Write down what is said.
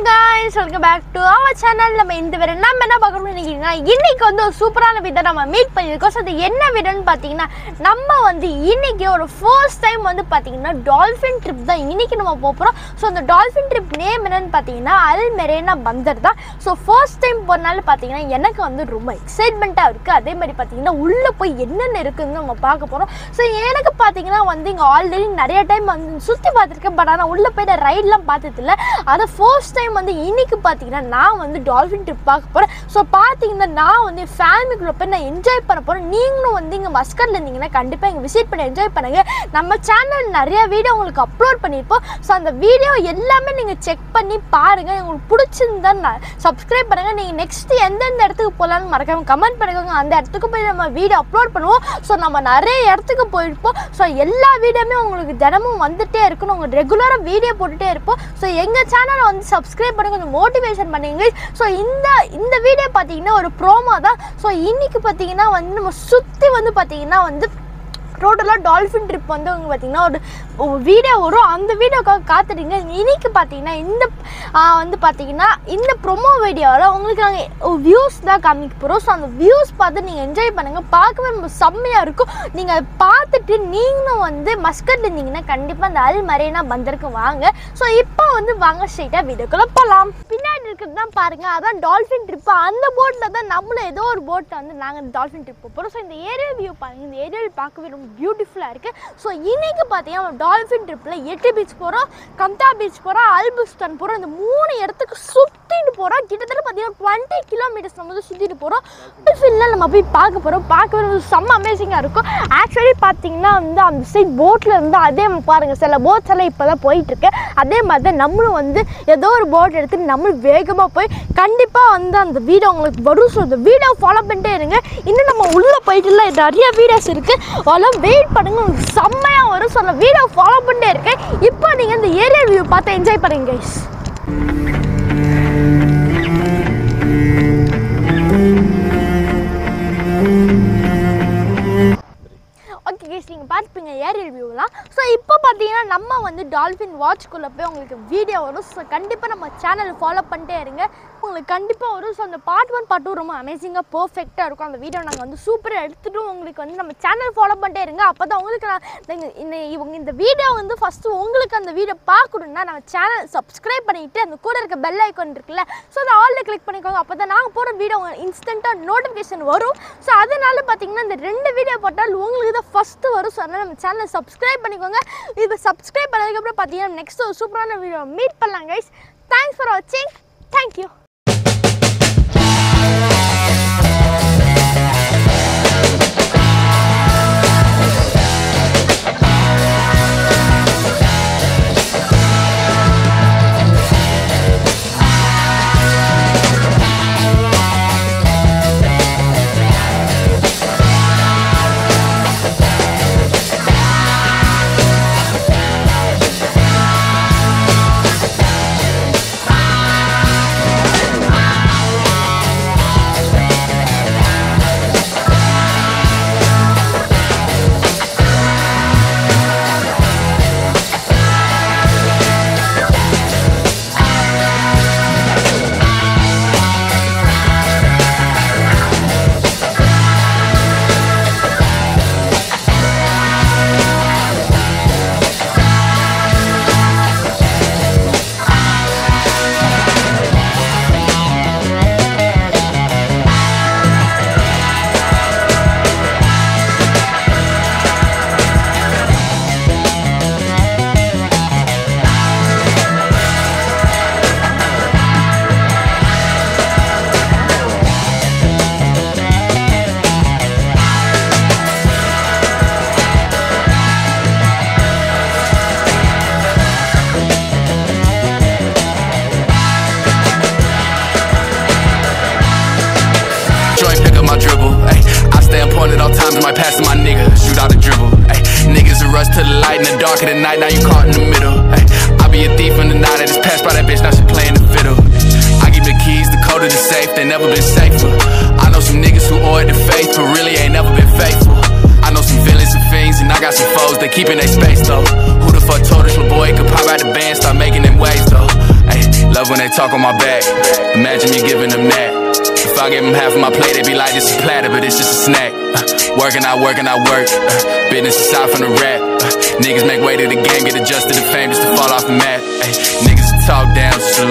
guys welcome back to our channel நம்ம இந்த video நம்ம என்ன பார்க்கணும்னு நினைக்கிறீங்கன்னா இன்னைக்கு வந்து ஒரு சூப்பரான வீடியோ நம்ம மீட் பண்ணியிருக்கோம் ஸோ அது என்ன வீடியோன்னு பார்த்தீங்கன்னா நம்ம வந்து இன்னைக்கு ஒரு ஃபர்ஸ்ட் டைம் வந்து பார்த்தீங்கன்னா டால்ஃபின் ட்ரிப் தான் இன்னைக்கு நம்ம போக போகிறோம் ஸோ அந்த டால்ஃபின் ட்ரிப் நேம் என்னன்னு பார்த்தீங்கன்னா அல் மெரேனா பந்தர் தான் ஸோ ஃபர்ஸ்ட் டைம் போனால பார்த்தீங்கன்னா எனக்கு வந்து ரொம்ப எக்ஸைட்மெண்ட்டாக இருக்குது அதே மாதிரி பார்த்தீங்கன்னா உள்ளே போய் என்னென்ன இருக்குதுன்னு நம்ம பார்க்க போகிறோம் ஸோ எனக்கு பார்த்தீங்கன்னா வந்து இங்கே ஆல்ரெடி நிறைய டைம் வந்து சுற்றி பார்த்துருக்கேன் பட் ஆனால் உள்ளே போய் ரைட்லாம் பார்த்ததில்ல அதை ஃபர்ஸ்ட் டைம் வந்து இன்னைக்கு பார்த்தீங்கன்னா நான் வந்து டால்ஃபின் ட்ரிப் பார்க்க போகிறேன் ஸோ பார்த்தீங்கன்னா நான் வந்து ஃபேமிலிக்குள்ள போய் நான் என்ஜாய் பண்ண போகிறேன் நீங்களும் வந்து இங்கே மஸ்கட்டில் இருந்தீங்கன்னா கண்டிப்பாக இங்கே விசிட் பண்ணி என்ஜாய் பண்ணுங்க நம்ம சேனல் நிறைய வீடியோ உங்களுக்கு அப்லோட் பண்ணியிருப்போம் ஸோ அந்த வீடியோ எல்லாமே நீங்கள் செக் பண்ணி பாருங்கள் உங்களுக்கு பிடிச்சிருந்தா சப்ஸ்கிரைப் பண்ணுங்கள் நீங்கள் நெக்ஸ்ட் எந்தெந்த இடத்துக்கு போகலான்னு மறக்காம கமெண்ட் பண்ணுங்க அந்த இடத்துக்கு போய் நம்ம வீடியோ அப்லோட் பண்ணுவோம் ஸோ நம்ம நிறைய இடத்துக்கு போயிருப்போம் ஸோ எல்லா வீடியோமே உங்களுக்கு தினமும் வந்துட்டே இருக்கணும் உங்கள் ரெகுலராக வீடியோ போட்டுகிட்டே இருப்போம் ஸோ எங்கள் சேனலை வந்து சப்ஸ்கிரைப் பண்ணி கொஞ்சம் மோட்டிவேஷன் பண்ணுங்க ஸோ இந்த இந்த வீடியோ பார்த்தீங்கன்னா ஒரு ப்ரோமோ தான் ஸோ இன்னைக்கு பார்த்தீங்கன்னா வந்து நம்ம சுற்றி வந்து பார்த்தீங்கன்னா வந்து டோட்டலாக டால்ஃபின் ட்ரிப் வந்து அவங்க பார்த்தீங்கன்னா ஒரு ஒரு வீடியோ வரும் அந்த வீடியோக்காக காத்துட்டீங்க இன்னைக்கு பார்த்தீங்கன்னா இந்த ஆ, வந்து பார்த்தீங்கன்னா இந்த ப்ரொமோ வீடியோவில் உங்களுக்கு நாங்கள் வியூஸ் தான் காமிக்க போகிறோம் ஸோ அந்த வியூஸ் பார்த்து நீங்கள் என்ஜாய் பண்ணுங்கள் பார்க்கவே ரொம்ப செம்மையாக இருக்கும் நீங்கள் அதை பார்த்துட்டு நீங்களும் வந்து மஸ்கட்டில் இருந்தீங்கன்னா கண்டிப்பாக அந்த அல் மரேனா பந்தருக்கு வாங்க ஸோ இப்போ வந்து வாங்க ஸ்ட்ரைட்டாக வீடியோக்குள்ளே போகலாம் பின்னாடி இருக்கிறது தான் பாருங்கள் அதான் டால்ஃபின் ட்ரிப்பு அந்த போட்டில் தான் நம்மளும் ஏதோ ஒரு போட்டில் வந்து நாங்கள் டால்ஃபின் ட்ரிப் போகிறோம் ஸோ இந்த ஏரியல் வியூ பாருங்கள் இந்த ஏரியல் பார்க்கவே ரொம்ப பியூட்டிஃபுல்லாக இருக்குது ஸோ இன்னைக்கு பார்த்தீங்கன்னா டால்ஃபின் ட்ரிப்பில் எட்டு பீச் போகிறோம் கம்தா பீச் போகிறோம் அல்புஸ்தான் போகிறோம் இந்த மூணு இடத்துக்கு சுற்றிட்டு போகிறோம் கிட்டத்தட்ட பார்த்தீங்கன்னா டுவெண்ட்டி கிலோமீட்டர்ஸ் நம்ம வந்து சுற்றிட்டு போகிறோம் டால்ஃபின்ல நம்ம போய் பார்க்க போகிறோம் பார்க்கவே ரொம்ப செம்ம அமேசிங்காக இருக்கும் ஆக்சுவலி பார்த்தீங்கன்னா வந்து அந்த சைட் போட்டில் இருந்து அதே பாருங்கள் சில போட்ஸ் எல்லாம் இப்போ தான் போயிட்டுருக்கு அதே மாதிரி தான் நம்மளும் வந்து ஏதோ ஒரு போட் எடுத்து நம்மளும் வேகமாக போய் கண்டிப்பாக வந்து அந்த வீடியோ உங்களுக்கு வரும் ஸோ அந்த வீடியோ ஃபாலோ பண்ணிட்டே இருங்க இன்னும் நம்ம உள்ளே போயிட்டுல நிறைய வீடியோஸ் இருக்குது அதெல்லாம் வெயிட் பண்ணுங்க உங்களுக்கு செம்மையாக வரும் ஸோ அந்த வீடியோ ஃபாலோ பண்ணிட்டே இருக்கேன் இப்போ நீங்கள் இந்த ஏரியா வியூ பார்த்து என்ஜாய் பண்ணுங்க கைஸ் ஓகே கேஸ் நீங்கள் பார்த்துப்பீங்க ஏரியல் வியூலாம் ஸோ இப்போ பார்த்தீங்கன்னா நம்ம வந்து டால்ஃபின் வாட்ச்குள்ளே போய் உங்களுக்கு வீடியோ வரும் ஸோ கண்டிப்பாக நம்ம சேனலை ஃபாலோ பண்ணிட்டே இருங்க உங்களுக்கு கண்டிப்பாக வரும் ஸோ அந்த பார்ட் ஒன் பார்ட் டூ ரொம்ப அமேசிங்காக பர்ஃபெக்டாக இருக்கும் அந்த வீடியோ நாங்கள் வந்து சூப்பராக எடுத்துகிட்டு உங்களுக்கு வந்து நம்ம சேனல் ஃபாலோ பண்ணிட்டே இருங்க அப்போ தான் உங்களுக்கு நான் நீங்கள் இந்த இவங்க இந்த வீடியோ வந்து ஃபஸ்ட்டு உங்களுக்கு அந்த வீடியோ பார்க்கணுன்னா நம்ம சேனல் சப்ஸ்கிரைப் பண்ணிவிட்டு அந்த கூட இருக்க பெல் ஐக்கான் இருக்குல்ல ஸோ அதை ஆல்ல கிளிக் பண்ணிக்கோங்க அப்போ தான் நாங்கள் போகிற வீடியோ இன்ஸ்டண்ட்டாக நோட்டிஃபிகேஷன் வரும் ஸோ அதனால பார்த்தீங்கன்னா இந்த ரெண்டு வீடியோ போட்டால் உங்களுக்கு தான் ஃபஸ்ட்டு வரும் ஸோ அதனால் நம்ம சேனலை சப்ஸ்கிரைப் பண்ணிக்கோங்க இப்போ சப்ஸ்கிரைப் பண்ணதுக்கப்புறம் பார்த்தீங்கன்னா நெக்ஸ்ட் ஒரு சூப்பரான வீடியோ மீட் பண்ணலாம் கைஸ் தேங்க்ஸ் ஃபார் வாட்சிங் thank you Joint pick up my dribble. Ay, I stay on point at all times. Might pass to my nigga. Shoot out a dribble. Ay, niggas a rush to the light in the dark of the night. Now you caught in the middle. Ay, I be a thief in the night. I just passed by that bitch. Now she playing the fiddle. I give the keys, the code of the safe. They never been safer. I know some niggas who owe it to faith, but really ain't never been faithful. I know some villains and fiends, and I got some foes. They keeping their space though. Who the fuck told this little boy he could pop out the band, start making them waves though? Ay, love love when they talk on my back. Imagine me giving them that. If I give them half of my plate, they be like, this is platter, but it's just a snack. Uh, working, I work, and I work. Uh, business aside from the rap. Uh, niggas make way to the game, get adjusted to fame just to fall off the map. Ay, niggas talk down, just